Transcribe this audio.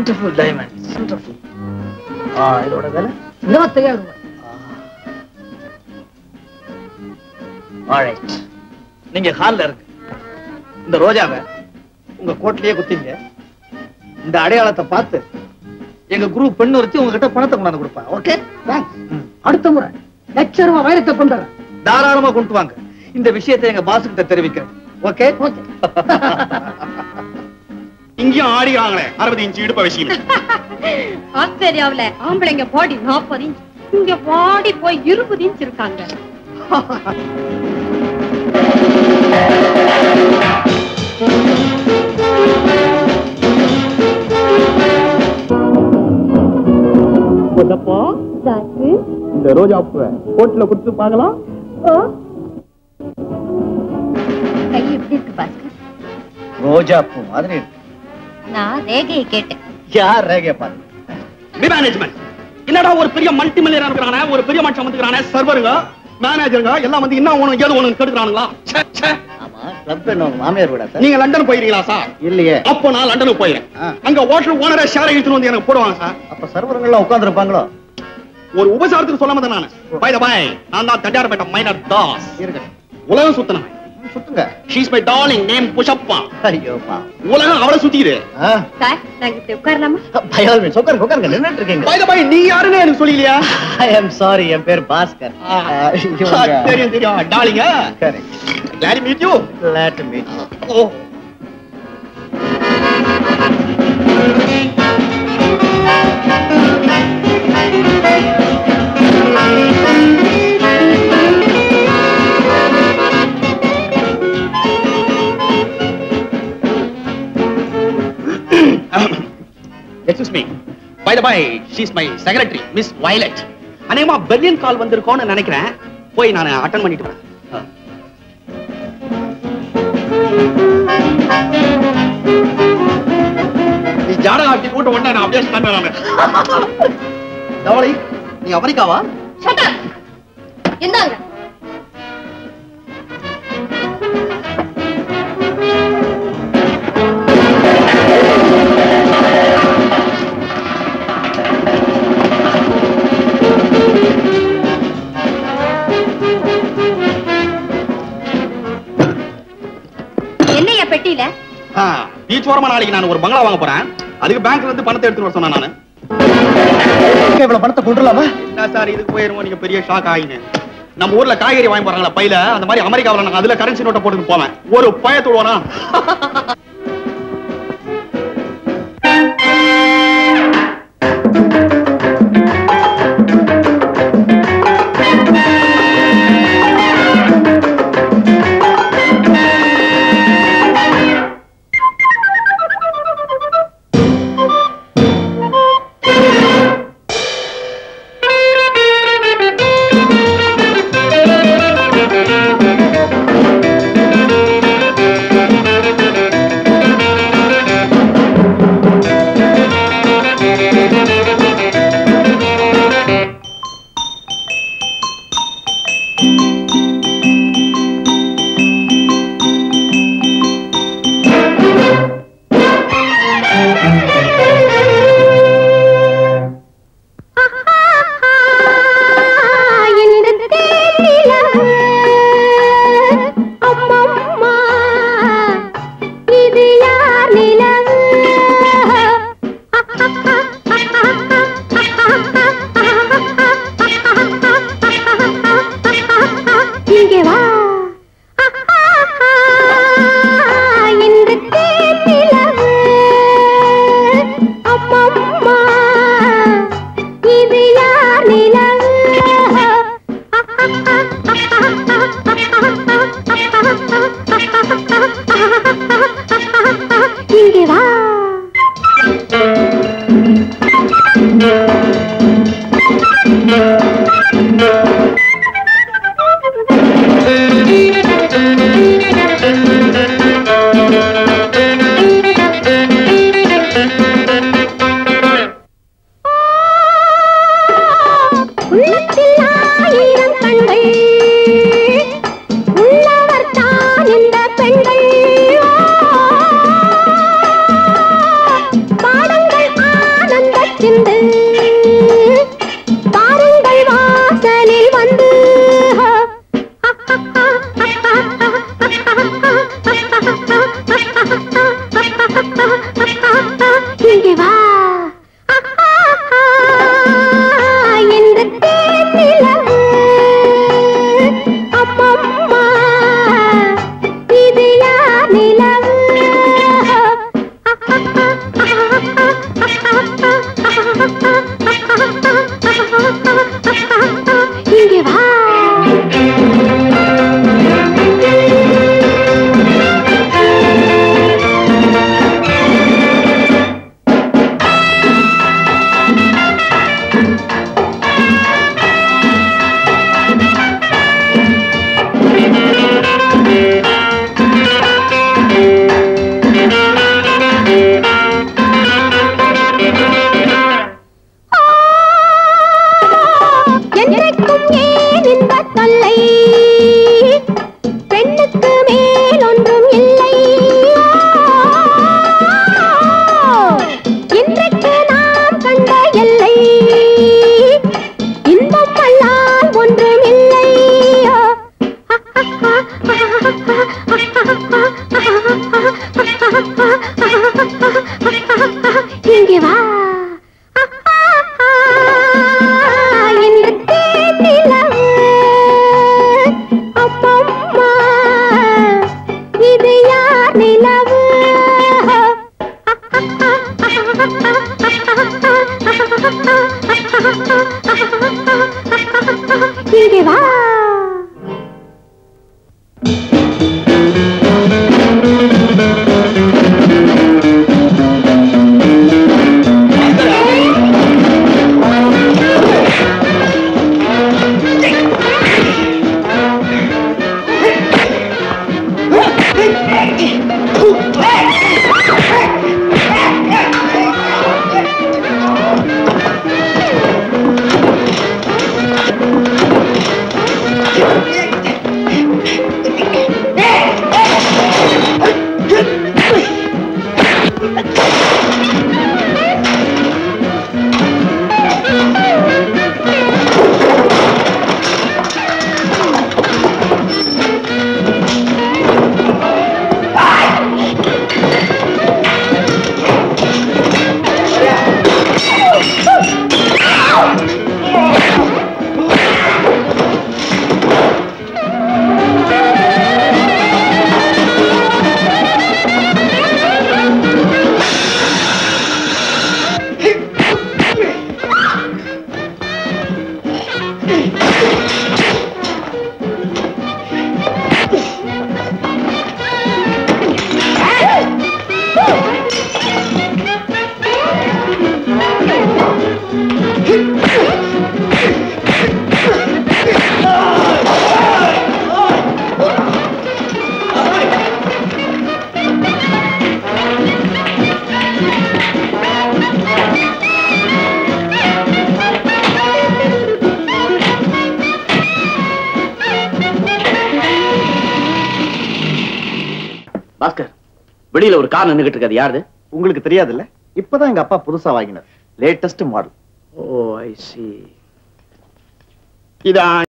Beautiful diamond beautiful ஆ இதோட விலை இருபத்தையாயிரம் ரூபாய் ஆல்ரைட் நீங்க ஹால்ல இருக்கு இந்த ரோஜாவை உங்க கோட்லயே குத்திங்க இந்த அடையாளத்தை பார்த்து எங்க குரூப் பெண்ணு வச்சு உங்ககிட்ட பணத்தை கொண்டாந்து கொடுப்பா ஓகே அடுத்த முறை லட்ச ரூபாய் வைரத்தை கொண்டு வரேன் தாராளமா கொண்டு வாங்க இந்த விஷயத்தை எங்க பாஸ் கிட்ட தெரிவிக்கிறேன் ஓகே ஓகே இங்கேயும் ஆடிக்கிறாங்களே அறுபது இன்ச்சு இடுப்ப விஷயம் ஆஸ்திரேலியாவுல ஆம்பளைங்க பாடி நாற்பது இன்ச் இங்க பாடி போய் இருபது இன்ச் இருக்காங்க இந்த ரோஜா பூவை கோட்ல கொடுத்து பார்க்கலாம் கை எப்படி இருக்கு பாஸ்கர் ரோஜா பூ மாதிரி இருக்கு நான் ரேகையை கேட்டேன் யார் ரேகைய பாருங்க மேனேஜ்மெண்ட் என்னடா ஒரு பெரிய மல்டி மில்லியனர் இருக்கிறானே ஒரு பெரிய மனுஷன் வந்துக்கிறானே சர்வருங்க மேனேஜருங்க எல்லாம் வந்து என்ன ஒண்ணு ஏதோ ஒண்ணு கெடுக்கிறானுங்களா ச்சே, ச்சே. ஆமா கிளப் என்ன உங்க மாமியார் கூட சார் நீங்க லண்டன் போயிருக்கீங்களா சார் இல்லையே அப்போ நான் லண்டனுக்கு போயிருக்கேன் ஆ. அங்க ஹோட்டல் ஓனரே ஷேரை இழுத்துட்டு வந்து எனக்கு போடுவாங்க சார் அப்ப சர்வர்கள்லாம் உட்கார்ந்து இருப்பாங்களோ ஒரு உபசாரத்துக்கு சொல்லாம தான் நானு பை த பை நான் தான் தட்டாரப்பேட்டை மைனர் தாஸ் இருக்கட்டும் உலகம் சுத்தனவன் சுத்துங்க she's my darling name Pushpa ஐயோ பா உலகம் அவளை சுத்திக்குது சார் நாங்க இப்படி உட்காரலாமா பை ஆல் மீன்ஸ் உட்காருங்க உட்காருங்க நின்னுட்டு இருக்கீங்க பை த பை நீ யாருன்னு எனக்கு சொல்லலையா ஐ அம் சாரி என் பேர் பாஸ்கர் ஆ, தெரியும் தெரியும் டார்லிங்க கிளாரி meet you Glad to meet you. Oh excuse me bye the bye she's my secretary miss Violet அநேகமா பெர்லின் கால் வந்திருக்கோன்னு நினைக்கிறேன் போய் நான் அட்டன் பண்ணிட்டு வரேன் நீ ஜாடகா ஆட்டி கூட்ட உடனே நான் அப்படியே ஸ்டாண்ட் பண்ணாம தவளை நீ அமெரிக்காவா என்னங்க என்னையா பெட்டியில பீச் ஓரமா நாளைக்கு நான் ஒரு பங்களா வாங்க போறேன் அதுக்கு பேங்க்ல இருந்து பணத்தை எடுத்துட்டு வர சொன்னேன் நானு இவ்வளவு பணத்தை கொண்டுலாமா என்ன சார் இதுக்கு போயிருவோம் நீங்க பெரிய ஷாக் ஆகிங்க நம்ம ஊர்ல காய்கறி வாங்கி போறாங்களா பையில அந்த மாதிரி அமெரிக்காவுல நாங்க அதுல கரன்சி நோட்டை போட்டுட்டு போவேன் ஒரு பயத்தோடுவானா பாஸ்கர் வெளியில ஒரு கார் நின்னுகிட்டு இருக்காது யாரு உங்களுக்கு தெரியாதுல்ல இப்பதான் எங்க அப்பா புதுசா வாங்கினார் latest model oh I see இதான்